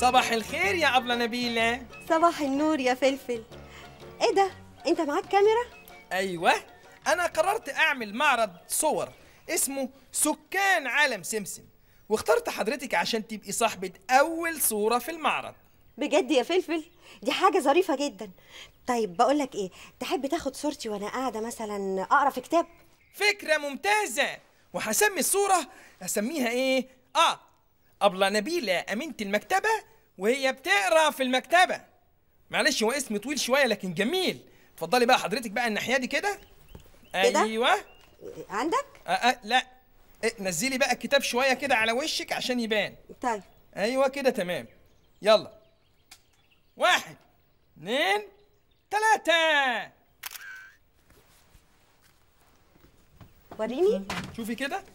صباح الخير يا أبلة نبيلة صباح النور يا فلفل ايه ده انت معاك كاميرا أيوة أنا قررت أعمل معرض صور اسمه سكان عالم سمسم واخترت حضرتك عشان تبقي صاحبة أول صورة في المعرض بجد يا فلفل دي حاجه ظريفه جدا طيب بقول لك ايه تحب تاخد صورتي وانا قاعده مثلا اقرا في كتاب فكرة ممتازة وهسمي الصورة هسميها إيه؟ آه أبلة نبيلة أمينة المكتبة وهي بتقرا في المكتبة معلش هو اسم طويل شوية لكن جميل اتفضلي بقى حضرتك بقى الناحية دي كده كده؟ أيوة عندك آه آه لا إيه نزلي بقى الكتاب شوية كده على وشك عشان يبان طيب ايوه كده تمام يلا واحد اتنين تلاتة وريني شوفي كده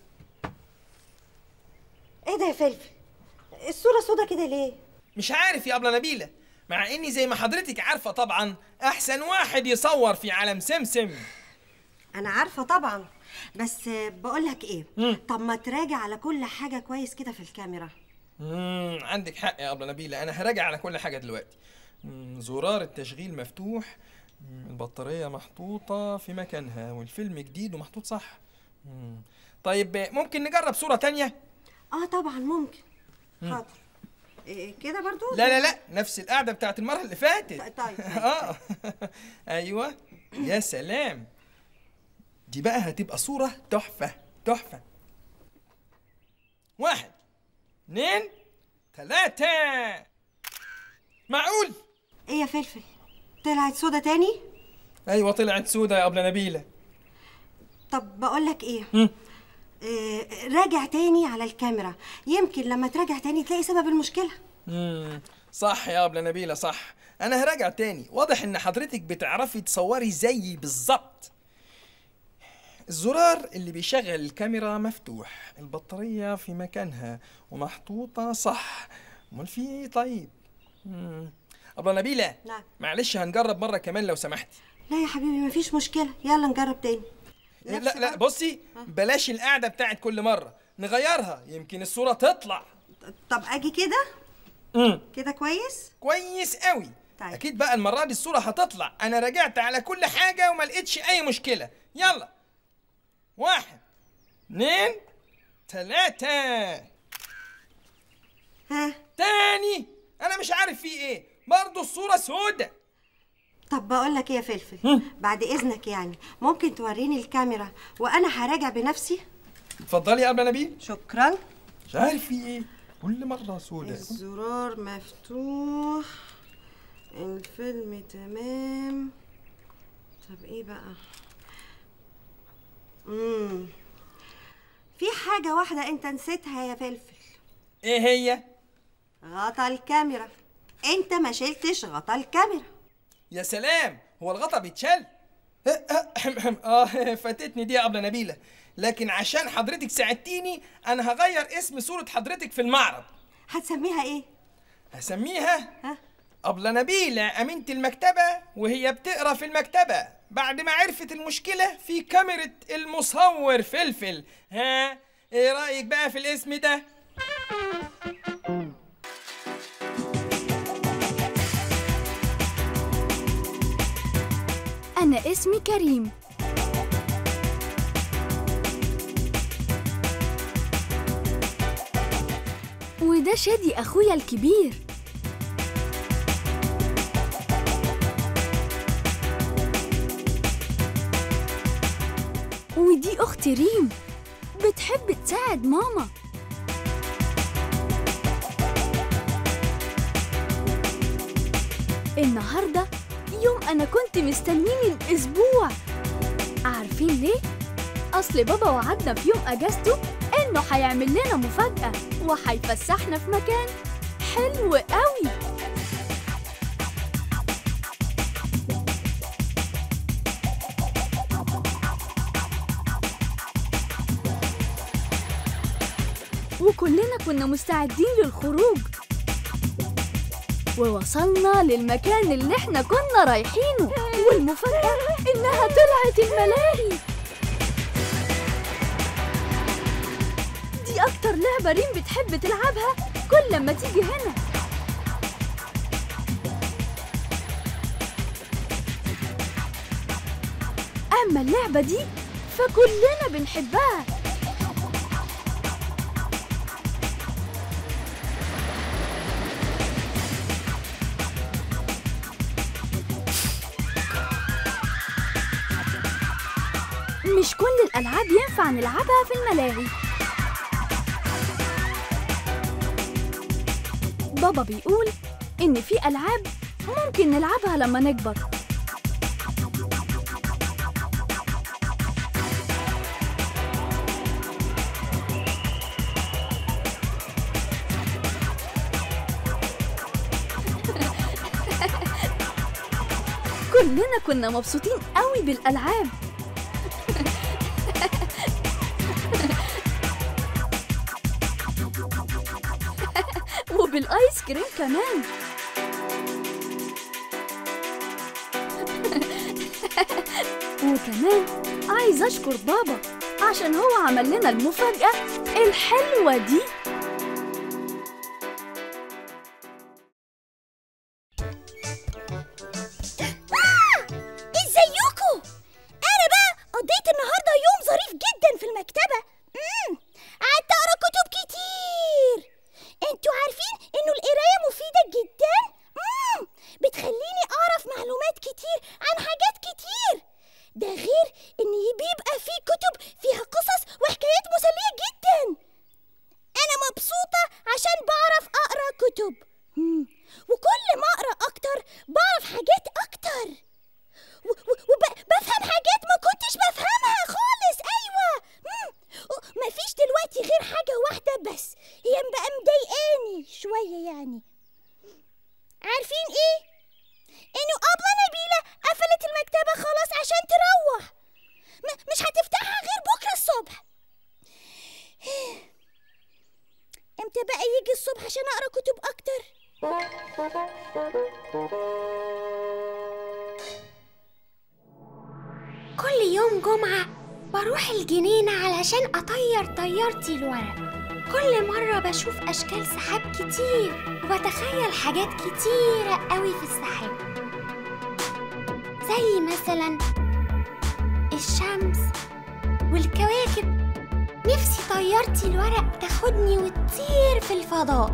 ايه ده يا فلفل الصوره سودا كده ليه مش عارف يا أبلة نبيلة مع اني زي ما حضرتك عارفة طبعا احسن واحد يصور في عالم سمسم انا عارفه طبعا بس بقول لك ايه مم. طب ما تراجع على كل حاجه كويس كده في الكاميرا مم. عندك حق يا أبلة نبيلة انا هراجع على كل حاجة دلوقتي مم. زرار التشغيل مفتوح مم. البطارية محطوطة في مكانها والفيلم جديد ومحطوط صح مم. طيب ممكن نجرب صورة تانية اه طبعا ممكن حاضر إيه كده برضو لا لا لا نفس القعده بتاعت المره اللي فاتت طيب، طيب. اه ايوه يا سلام دي بقى هتبقى صوره تحفه تحفه واحد اتنين تلاتة معقول ايه يا فلفل طلعت سودا تاني ايوه طلعت سودة يا ابله نبيله طب بقول لك ايه مم. إيه راجع تاني على الكاميرا يمكن لما تراجع تاني تلاقي سبب المشكله مم. صح يا ابله نبيله صح انا هراجع تاني واضح ان حضرتك بتعرفي تصوري زيي بالظبط الزرار اللي بيشغل الكاميرا مفتوح البطارية في مكانها ومحطوطة صح امال في ايه طيب مم. ابله نبيله نعم. معلش هنجرب مرة كمان لو سمحتي لا يا حبيبي مفيش مشكله يلا نجرب تاني لا نفس لا برضه. بصي بلاش القعدة بتاعت كل مرة نغيرها يمكن الصورة تطلع طب اجي كده مم. كده كويس كويس قوي طيب. اكيد بقى المره دي الصوره هتطلع انا راجعت على كل حاجه وما لقيتش اي مشكله يلا واحد اتنين تلاتة ها تاني انا مش عارف في ايه برضو الصوره سودة طب بقول لك ايه يا فلفل بعد اذنك يعني ممكن توريني الكاميرا وانا هراجع بنفسي اتفضلي يا ابله نبيل شكرا مش عارف في ايه كل مره سودة الزرار مفتوح الفيلم تمام طب ايه بقى امم في حاجة واحدة انت نسيتها يا فلفل ايه هي غطا الكاميرا انت ما شلتش غطا الكاميرا يا سلام هو الغطا بيتشال اه فاتتني دي يا ابله نبيله لكن عشان حضرتك ساعدتيني انا هغير اسم صوره حضرتك في المعرض هتسميها ايه هسميها ها أبلة نبيلة أمينة المكتبة وهي بتقرا في المكتبة بعد ما عرفت المشكلة في كاميرا المصور فلفل ها ايه رأيك بقى في الاسم ده؟ أنا اسمي كريم وده شادي أخويا الكبير ودي أختي ريم بتحب تساعد ماما النهاردة يوم أنا كنت مستنيني الأسبوع عارفين ليه؟ أصل بابا وعدنا في يوم أجازته إنه هيعمل لنا مفاجأة وهيفسحنا في مكان حلو قوي وكلنا كنا مستعدين للخروج ووصلنا للمكان اللي احنا كنا رايحينه والمفاجأة إنها طلعت الملاهي دي أكتر لعبة ريم بتحب تلعبها كل لما تيجي هنا أما اللعبة دي فكلنا بنحبها مش كل الألعاب ينفع نلعبها في الملاهي بابا بيقول إن في ألعاب ممكن نلعبها لما نكبر كلنا كنا مبسوطين قوي بالألعاب وبالايس كريم كمان وكمان عايز اشكر بابا عشان هو عمل لنا المفاجأة الحلوة دي ازيكم انا بقى قضيت النهارده يوم ظريف جدا في المكتبه امم قعدت اقرا كتب كتير انتوا عارفين انه القرايه مفيده جدا امم بتخليني اعرف معلومات كتير عن حاجات كتير ده غير ان بيبقى في كتب فيها قصص وحكايات مسليه جدا انا مبسوطه عشان بعرف اقرا كتب مم. وكل ما اقرا اكتر بعرف حاجات اكتر وبفهم حاجات ما كنتش بفهمها خالص ايوه مم. و- مفيش دلوقتي غير حاجه واحده بس هي بقى مضايقاني شويه يعني عارفين ايه انه ابله نبيله قفلت المكتبه خلاص عشان تروح م- مش هتفتحها غير بكره الصبح امتى بقى يجي الصبح عشان اقرا كتب اكتر كل يوم جمعة بروح الجنينة علشان أطير طيارتي الورق كل مرة بشوف أشكال سحاب كتير وبتخيل حاجات كتيرة قوي في السحاب زي مثلا الشمس والكواكب نفسي طيارتي الورق تاخدني وتطير في الفضاء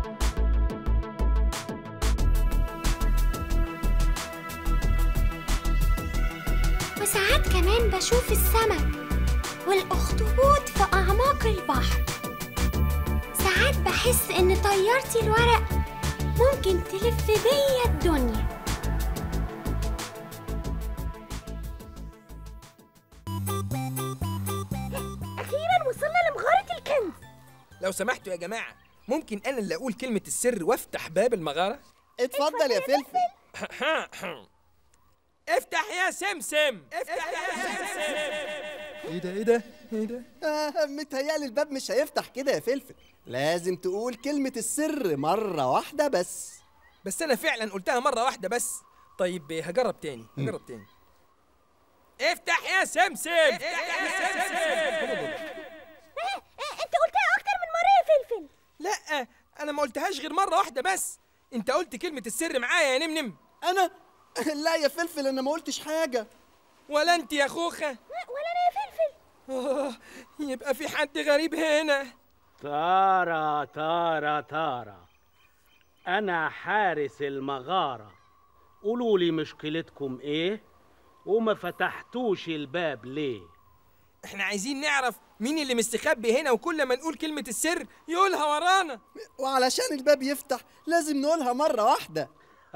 وساعات كمان بشوف السمك والأخطبوط في أعماق البحر ساعات بحس إن طيارتي الورق ممكن تلف بيا الدنيا اخيرا وصلنا لمغاره الكنز لو سمحتوا يا جماعة ممكن أنا اللي أقول كلمة السر وأفتح باب المغارة؟ اتفضل يا فلفل افتح يا سمسم افتح يا سمسم ايه ده ايه ده ايه ده آه متهيألي الباب مش هيفتح كده يا فلفل لازم تقول كلمة السر مرة واحدة بس بس انا فعلا قلتها مره واحده بس طيب هجرب تاني هجرب تاني افتح يا سمسم افتح يا سمسم انت قلتها اكتر من مره يا فلفل لا انا ما قلتهاش غير مره واحده بس انت قلت كلمه السر معايا يا نمنم أنا لا يا فلفل أنا ما قلتش حاجة ولا انت يا خوخه ولا انا يا فلفل آه يبقى في حد غريب هنا تارا تارا تارا أنا حارس المغارة قولوا لي مشكلتكم إيه وما فتحتوش الباب ليه احنا عايزين نعرف مين اللي مستخبي هنا وكل ما نقول كلمه السر يقولها ورانا وعلشان الباب يفتح لازم نقولها مرة واحدة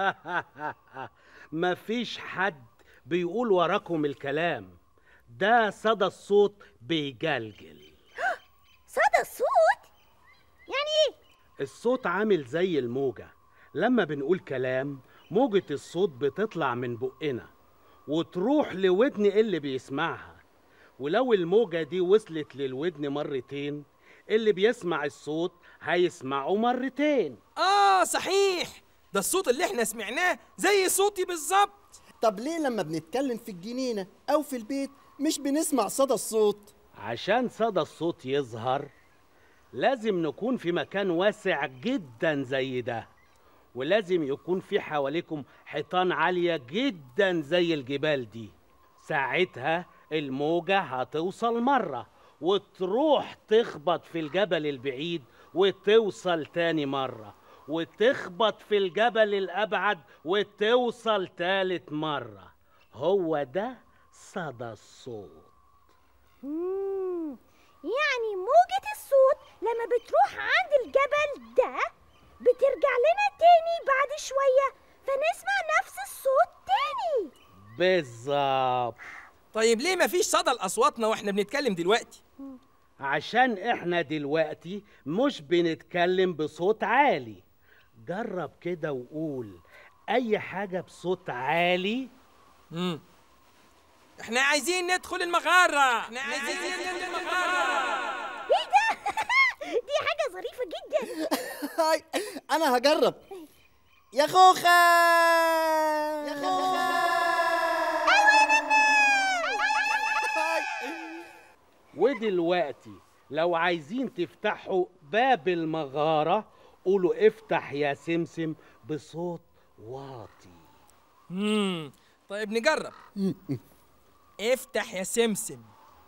مفيش حد بيقول وراكم الكلام ده صدى الصوت بيجلجل صدى الصوت يعني ايه الصوت عامل زي الموجة لما بنقول كلام موجة الصوت بتطلع من بقنا وتروح لودن اللي بيسمعها ولو الموجة دي وصلت للودن مرتين اللي بيسمع الصوت هيسمعه مرتين اه صحيح ده الصوت اللي احنا سمعناه زي صوتي بالظبط طب ليه لما بنتكلم في الجنينة أو في البيت مش بنسمع صدى الصوت عشان صدى الصوت يظهر لازم نكون في مكان واسع جدا زي ده ولازم يكون في حواليكم حيطان عالية جدا زي الجبال دي ساعتها الموجة هتوصل مرة وتروح تخبط في الجبل البعيد وتوصل تاني مرة وتخبط في الجبل الأبعد وتوصل تالت مرة هو ده صدى الصوت مم. يعني موجة الصوت لما بتروح عند الجبل ده بترجع لنا تاني بعد شوية فنسمع نفس الصوت تاني بالظبط طيب ليه مفيش صدى لاصواتنا واحنا بنتكلم دلوقتي عشان احنا دلوقتي مش بنتكلم بصوت عالي جرب كده وقول اي حاجة بصوت عالي امم احنا عايزين ندخل المغارة احنا عايزين ندخل المغارة ايه ده دي حاجة ظريفة جدا هاي انا هجرب يا خوخة يا خوخة ودلوقتي لو عايزين تفتحوا باب المغارة قولوا افتح يا سمسم بصوت واطي امم طيب نجرب افتح يا سمسم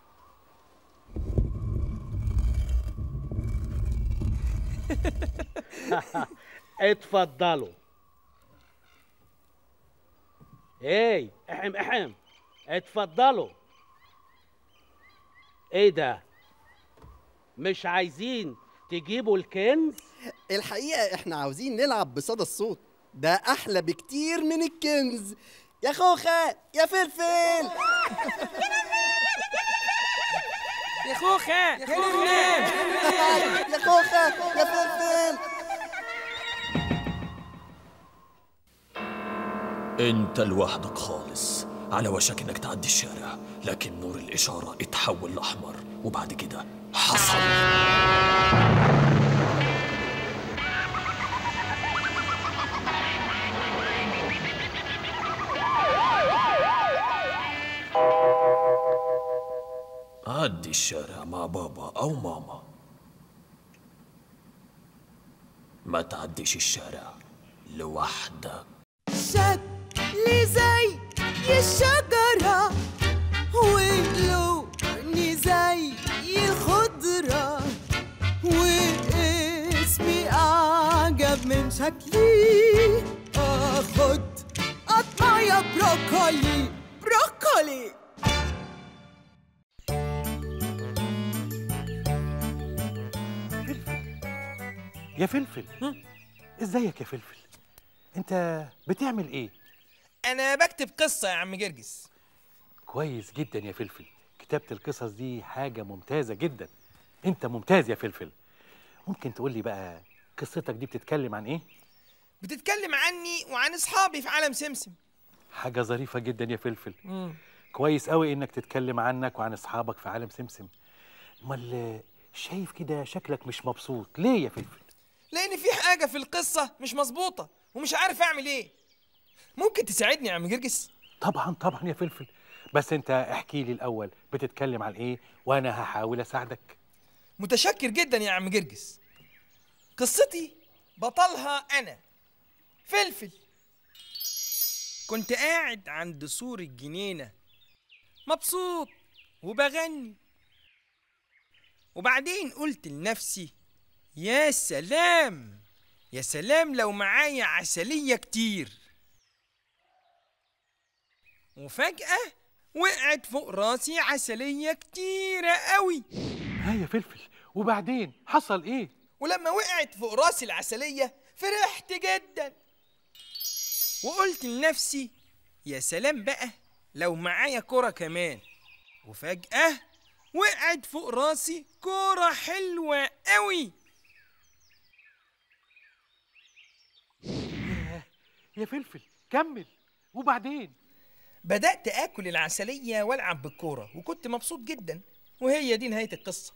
اتفضلوا ايه احم احم اتفضلوا ايه ده مش عايزين تجيبوا الكنز الحقيقة احنا عاوزين نلعب بصدى الصوت ده احلى بكتير من الكنز يا خوخة يا فلفل يا خوخة يا خوخة يا خوخة يا فلفل انت لوحدك خالص على وشك انك تعدي الشارع لكن نور الاشاره اتحول لاحمر وبعد كده حصل عدي الشارع مع بابا او ماما ما تعديش الشارع لوحدك شكلي زي الشجرة ولوني زي الخضرة واسمي أعجب من شكلي أخد قطمة يا بروكولي بروكولي يا فلفل ازيك يا فلفل انت بتعمل ايه انا بكتب قصة يا عم جرجس كويس جدا يا فلفل كتابة القصص دي حاجة ممتازة جدا انت ممتاز يا فلفل ممكن تقول لي بقى قصتك دي بتتكلم عن ايه بتتكلم عني وعن اصحابي في عالم سمسم حاجة ظريفة جدا يا فلفل مم. كويس قوي انك تتكلم عنك وعن اصحابك في عالم سمسم امال شايف كده شكلك مش مبسوط ليه يا فلفل لان في حاجة في القصة مش مظبوطة ومش عارف اعمل ايه ممكن تساعدني يا عم جرجس طبعا طبعا يا فلفل بس انت احكي لي الاول بتتكلم عن ايه وانا هحاول اساعدك متشكر جدا يا عم جرجس قصتي بطلها انا فلفل كنت قاعد عند سور الجنينة مبسوط وبغني وبعدين قلت لنفسي يا سلام يا سلام لو معايا عسلية كتير وفجأة وقعت فوق راسي عسلية كتيرة قوي ها يا فلفل وبعدين حصل ايه ولما وقعت فوق راسي العسلية فرحت جدا وقلت لنفسي يا سلام بقى لو معايا كرة كمان وفجأة وقعت فوق راسي كرة حلوة قوي ياه يا فلفل كمل وبعدين بدأت آكل العسلية وألعب بالكورة وكنت مبسوط جدا وهي دي نهاية القصة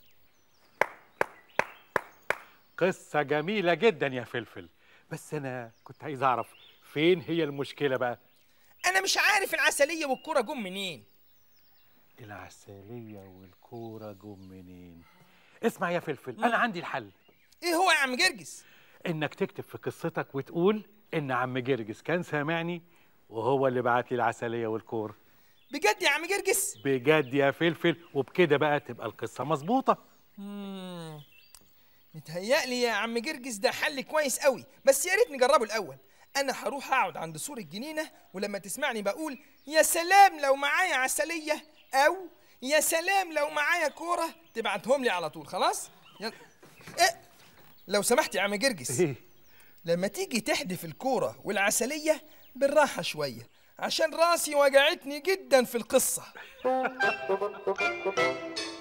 قصة جميلة جدا يا فلفل بس أنا كنت عايز أعرف فين هي المشكلة بقى أنا مش عارف العسلية والكورة جم منين العسلية والكورة جم منين اسمع يا فلفل أنا عندي الحل إيه هو يا عم جرجس؟ إنك تكتب في قصتك وتقول إن عم جرجس كان سامعني وهو اللي بعت لي العسلية والكورة بجد يا عم جرجس بجد يا فلفل وبكده بقى تبقى القصه مظبوطه مم. متهيألي يا عم جرجس ده حل كويس قوي بس يا ريت نجربه الاول انا هروح اقعد عند سور الجنينه ولما تسمعني بقول يا سلام لو معايا عسليه او يا سلام لو معايا كوره تبعتهم لي على طول خلاص يلا إيه؟ لو سمحت يا عم جرجس ايه لما تيجي تحدف الكوره والعسليه بالراحه شويه عشان راسي وجعتني جدا في القصه